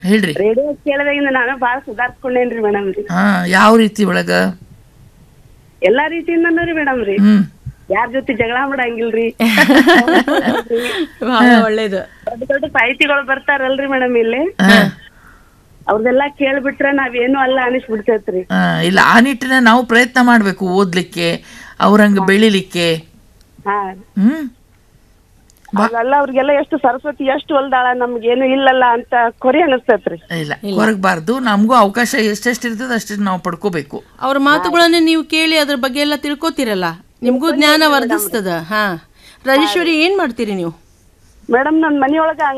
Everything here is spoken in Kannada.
ಹೇಳ್ರಿ ರೇಡಿಯೋ ಕೇಳದಾಗಿಂದ ನಾನು ಬಾಳ ಸುಧಾರ್ಸ್ಕೊಂಡೇನ್ರಿ ಮೇಡಮ್ ರೀ ಹಾ ಯಾವ ರೀತಿ ಒಳಗ ಎಲ್ಲಾ ರೀತಿಯಿಂದನೂ ರೀ ಮೇಡಮ್ ರೀ ಹ್ಮ್ ಯಾರ ಜೊತೆ ಜಗಳ ಮಾಡಂಗಿಲ್ರಿ ಬಹಳ ಒಳ್ಳೇದು ದೊಡ್ಡ ದೊಡ್ಡ ಸಾಹಿತಿಗಳು ಬರ್ತಾರಲ್ರಿ ಮೇಡಮ್ ಇಲ್ಲಿ ಹಾ. ಅವ್ರದೆಲ್ಲಾ ಕೇಳ್ಬಿಟ್ರೆ ನಾವೇನು ಅಲ್ಲ ಅನಿಸ್ಬಿಡ್ತೈತ್ರಿ ಆ, ಇಲ್ಲ ಆ ನಿಟ್ಟಿನ ನಾವು ಪ್ರಯತ್ನ ಮಾಡ್ಬೇಕು ಓದ್ಲಿಕ್ಕೆ ಅವ್ರಂಗ ಬೆಳಿಲಿಕ್ಕೆ ಹಾ ಹ್ಮ್ ಅಲ್ಲ ಅವ್ರಿಗೆಲ್ಲ ಎಷ್ಟು ಸರಸ್ವತಿ ಎಷ್ಟು ಹೊಲ್ದಾಳ ನಮ್ಗೇನು ಇಲ್ಲಲ್ಲ ಅಂತ ಕೊರಿ ಅನಿಸ್ತೈತ್ರಿ ಇಲ್ಲ ಕೊರಗಬಾರ್ದು ನಮಗೂ ಅವಕಾಶ ಎಷ್ಟೆಷ್ಟು ಇರ್ತದೆ ಅಷ್ಟು ನಾವು ಪಡ್ಕೋಬೇಕು ಅವ್ರ ಮಾತುಗಳನ್ನ ನೀವು ಕೇಳಿ ಅದ್ರ ಬಗ್ಗೆ ಎಲ್ಲ ತಿಳ್ಕೊತಿರಲ್ಲ ನಿಮ್ಗೂ ಜ್ಞಾನ ವರ್ಧಿಸ್ತದ ಹಾ ರಾಜೇಶ್ವರಿ ಏನ್ ಮಾಡ್ತೀರಿ ನೀವು ಮೇಡಮ್ ನನ್ ಮನಿಯೊಳಗ